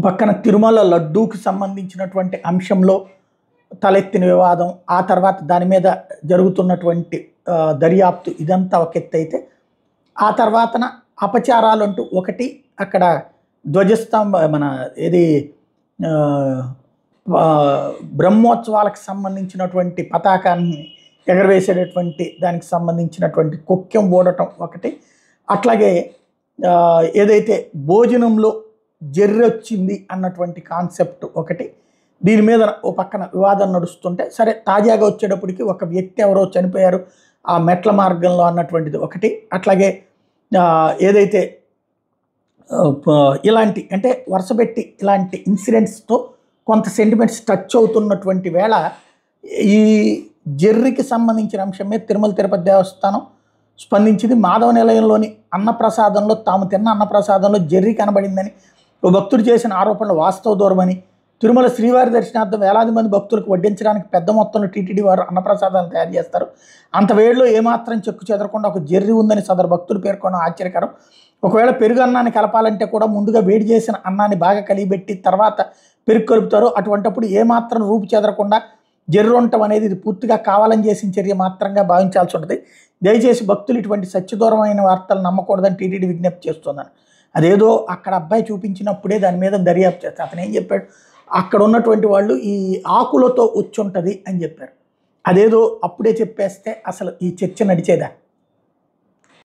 పక్కన తిరుమల లడ్డూకి సంబంధించినటువంటి అంశంలో తలెత్తిన వివాదం ఆ తర్వాత దాని మీద జరుగుతున్నటువంటి ఆ, దర్యాప్తు ఇదంతా ఒక ఎత్తు అయితే ఆ తర్వాతన అపచారాలు అంటూ ఒకటి అక్కడ ధ్వజస్తంభ మన ఇది ఆ, ఆ, బ్రహ్మోత్సవాలకు సంబంధించినటువంటి పతాకాన్ని ఎగరవేసేటటువంటి దానికి సంబంధించినటువంటి కుక్కెం ఓడటం ఒకటి అట్లాగే ఆ, ఏదైతే భోజనంలో జర్రి వచ్చింది అన్నటువంటి కాన్సెప్ట్ ఒకటి దీని మీద ఓ పక్కన వివాదం నడుస్తుంటే సరే తాజాగా వచ్చేటప్పటికి ఒక వ్యక్తి ఎవరో చనిపోయారు ఆ మెట్ల మార్గంలో అన్నటువంటిది ఒకటి అట్లాగే ఆ, ఏదైతే ఆ, ప- ఇలాంటి అంటే వరుసపెట్టి ఇలాంటి ఇన్సిడెంట్స్తో కొంత సెంటిమెంట్స్ టచ్ అవుతున్నటువంటి వేళ ఈ జెర్రీకి సంబంధించిన అంశం మీద తిరుమల తిరుపతి దేవస్థానం స్పందించింది మాధవ నిలయంలోని అన్నప్రసాదంలో తాము తిన్న అన్నప్రసాదంలో జెర్రీ కనబడిందని ఓ భక్తుడు చేసిన ఆరోపణలు వాస్తవ దూరమని తిరుమల శ్రీవారి దర్శనార్థం వేలాది మంది భక్తులకు వడ్డించడానికి పెద్ద మొత్తంలో టీటీడీ వారు అన్నప్రసాదాలు తయారు చేస్తారు అంత వేడిలో ఏమాత్రం చెక్కు చెదరకుండా ఒక జెర్రీ ఉందని సదరు భక్తులు పేర్కొనడం ఆశ్చర్యకరం ఒకవేళ పెరుగు అన్నాన్ని కలపాలంటే కూడా ముందుగా వేడి చేసిన అన్నాన్ని బాగా కలిగిపెట్టి తర్వాత పెరుగు కలుపుతారు అటువంటప్పుడు ఏమాత్రం రూపు చెదరకుండా జెర్రు ఉండటం అనేది ఇది పూర్తిగా కావాలని చేసిన చర్య మాత్రంగా భావించాల్సి ఉంటుంది దయచేసి భక్తులు ఇటువంటి సత్యదూరమైన వార్తలు నమ్మకూడదని టీటీడీ విజ్ఞప్తి చేస్తున్నాను అదేదో అక్కడ అబ్బాయి చూపించినప్పుడే దాని మీద దర్యాప్తు చేస్తారు అతను ఏం చెప్పాడు అక్కడ ఉన్నటువంటి వాళ్ళు ఈ ఆకులతో వచ్చి ఉంటుంది అని చెప్పారు అదేదో అప్పుడే చెప్పేస్తే అసలు ఈ చర్చ నడిచేదా